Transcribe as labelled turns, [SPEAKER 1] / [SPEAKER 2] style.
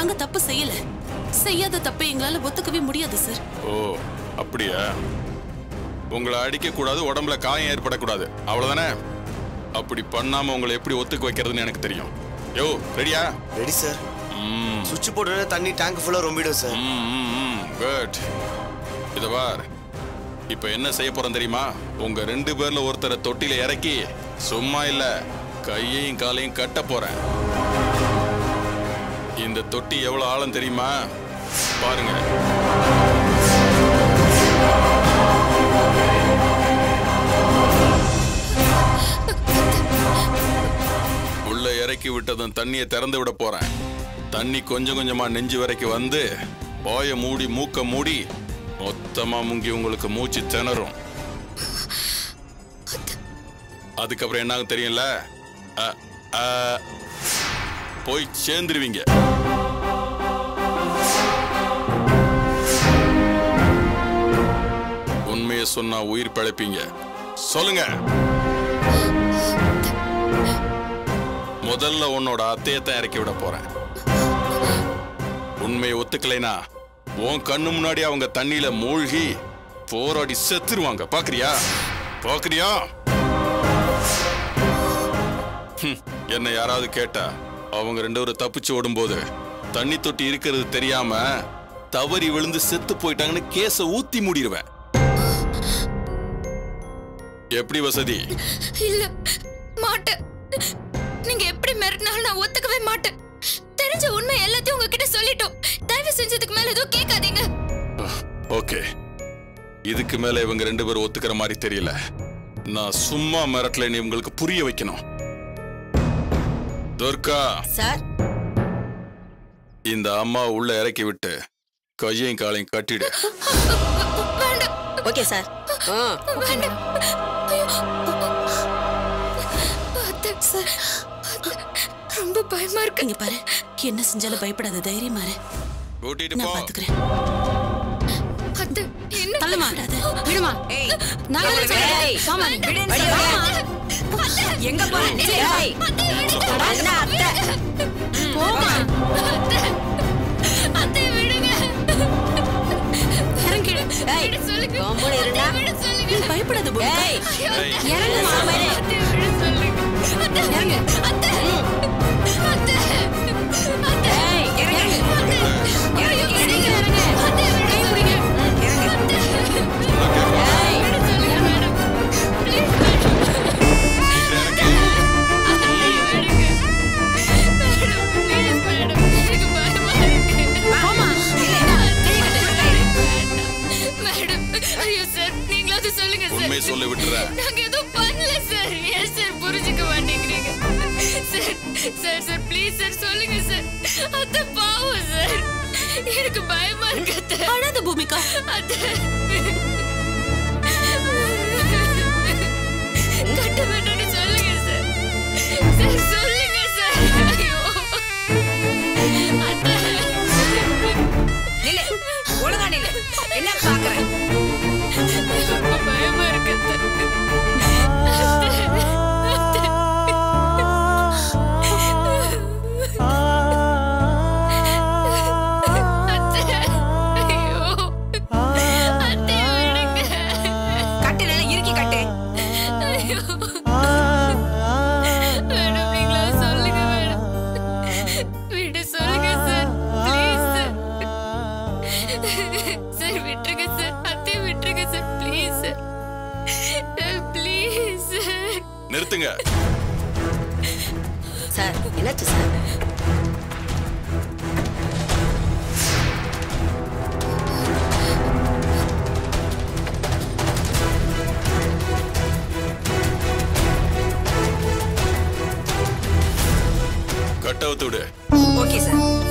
[SPEAKER 1] நாங்க தப்பு செய்யல செய்யாத தப்பை எங்களால ஒத்துக்கவே முடியாது சார்
[SPEAKER 2] ஓ அப்படியா உங்களை அடிக்க கூடாது உடம்புல காயம் ஏற்படக்கூடாது அவ்வளவுதானே அப்படி பண்ணாம உங்களை எப்படி ஒத்துக்க வைக்கிறதுன்னு எனக்கு தெரியும் யோ ரெடியா
[SPEAKER 3] ரெடி சார்
[SPEAKER 2] ம்
[SPEAKER 3] சுவிட்ச் போட்டு தண்ணி டேங்க் ஃபுல்லா ரொம்பிடும் சார்
[SPEAKER 2] குட் இத பார் இப்ப என்ன செய்ய போறோம் தெரியுமா உங்க ரெண்டு பேர்ல ஒருத்தரை தொட்டில இறக்கி சும்மா இல்ல கையையும் காலையும் கட்ட போறேன் இந்த தொட்டி எவ்வளவு ஆழம் தெரியுமா பாருங்க உள்ள இறக்கி விட்டதும் தண்ணியை திறந்து விட போறேன் தண்ணி கொஞ்சம் கொஞ்சமா நெஞ்சு வரைக்கும் வந்து வாய மூடி மூக்க மூடி மொத்தமா முங்கி உங்களுக்கு மூச்சு திணறும் அதுக்கப்புறம் என்ன ஆகும் தெரியும்ல அ, அ, போய் சேர்ந்துருவீங்க உண்மையை சொன்னா உயிர் பிழைப்பீங்க சொல்லுங்க முதல்ல உன்னோட அத்தையத்தான் இறக்கி விட போறேன் உண்மையை ஒத்துக்கலைனா உன் கண்ணு முன்னாடி அவங்க தண்ணியில மூழ்கி போராடி செத்துருவாங்க பாக்குறியா பாக்குறியா ஹம், என்னை யாராவது கேட்டா அவங்க ரெண்டு பேரும் தப்பிச்சு ஓடும்போது தண்ணி தொட்டி இருக்கிறது தெரியாம தவறி விழுந்து செத்து போயிட்டாங்கன்னு கேஸ ஊத்தி மூடிடுவேன் எப்படி வசதி
[SPEAKER 4] இல்ல மாட்டேன் நீங்க எப்படி மிரட்டினாலும் நான் ஒத்துக்கவே மாட்டேன் தெரிஞ்ச உண்மை எல்லாத்தையும் உங்ககிட்ட சொல்லிட்டோம் தயவு செஞ்சதுக்கு மேல எதுவும் கேட்காதீங்க
[SPEAKER 2] ஓகே இதுக்கு மேல இவங்க ரெண்டு பேரும் ஒத்துக்கிற மாதிரி தெரியல நான் சும்மா மிரட்டல நீ உங்களுக்கு புரிய வைக்கணும் துர்கா
[SPEAKER 5] சார்
[SPEAKER 2] இந்த அம்மா உள்ள இறக்கி விட்டு கையையும் காலையும் கட்டிடு
[SPEAKER 4] வேண்டாம்
[SPEAKER 5] ஓகே சார் ஆ
[SPEAKER 4] வேண்டாம் ஐயோ. அத்தை, சார் அத்தை, ரொம்ப பயமா இருக்கு
[SPEAKER 1] இங்க பாரு என்ன செஞ்சாலும் பயப்படாத தைரியமா இரு
[SPEAKER 2] கூட்டிட்டு
[SPEAKER 1] நான்
[SPEAKER 2] போ
[SPEAKER 1] பாத்துக்கிறேன்
[SPEAKER 4] அத்தை என்ன
[SPEAKER 1] தள்ள மாட்டாத விடுமா
[SPEAKER 5] ஏய்
[SPEAKER 1] நான்
[SPEAKER 5] ஏய்,
[SPEAKER 1] சொல்றேன்.
[SPEAKER 5] வாமா நீ. வழி, வழி. எங்க போற ஏய் அண்ணா அத்தை
[SPEAKER 1] போமா
[SPEAKER 4] அத்தை விடுங்க
[SPEAKER 1] இறங்கிடு
[SPEAKER 5] ஏய்
[SPEAKER 4] விட சொல்லுங்க
[SPEAKER 5] கம்முனு இருடா.
[SPEAKER 4] அத்தை, விட சொல்லுங்க
[SPEAKER 1] நீ பயப்படாத பூமிகா.
[SPEAKER 5] ஏய்
[SPEAKER 2] ஏய்,
[SPEAKER 1] இறங்குமா
[SPEAKER 4] அத்தை, விட சொல்லுங்க அத்தை,
[SPEAKER 1] இறங்கு
[SPEAKER 4] அத்தை அத்தை அத்தை
[SPEAKER 5] ஏய் இறங்கு
[SPEAKER 4] ஐயோ, விடுங்க. அத்தை, விட சொல்லுங்க.
[SPEAKER 5] ஏய்
[SPEAKER 4] விட சொல்லுங்க, மேடம். Please, madam.
[SPEAKER 2] சீக்கிரம் இறங்கு.
[SPEAKER 4] Madam, please, madam. எனக்கு பயமா இருக்கு.
[SPEAKER 5] போமா
[SPEAKER 4] மேடம், ஐயோ, சார், நீங்களாவது சொல்லுங்க, சார்.
[SPEAKER 2] உண்மையை சொல்லி விட்டுறேன்
[SPEAKER 4] நாங்க எதுவும் பண்ணல, சார். ஏன் சார் புரிஞ்சுக்க மாட்டேங்கிறீங்க? Sir, sir, sir, please, sir, சொல்லுங்க, சார். அத்தை பாவம், சார். எனக்கு பயமா இருக்கு அத்தை.
[SPEAKER 1] அழாத பூமிகா
[SPEAKER 4] அத்தை. கட்ட வேண்டாம்னு சொல்லுங்க, சார். சார், சொல்லுங்க, சார். ஐயோ. அத்தை.
[SPEAKER 5] நில்லு ஒழுங்கா நில்லு என்ன பாக்குறேன்
[SPEAKER 4] ரொம்ப பயமா இருக்கு அத்தை. அத்தை. அத்தை. ஐயோ. அத்தை, விடுங்க.
[SPEAKER 5] கட்டு நல்லா இறுக்கி கட்டு
[SPEAKER 4] ஐயோ. மேடம், நீங்களா சொல்லுங்க, மேடம். விட சொல்லுங்க, சார். Please, sir. சார், விட்டுருங்க, சார். அத்தையை விட்டுருங்க, sir. Please, sir. Sir, please, sir.
[SPEAKER 2] நிறுத்துங்க
[SPEAKER 5] சார் என்னாச்சு சார்
[SPEAKER 2] கட்டவுத்து விடு
[SPEAKER 5] ஓகே சார்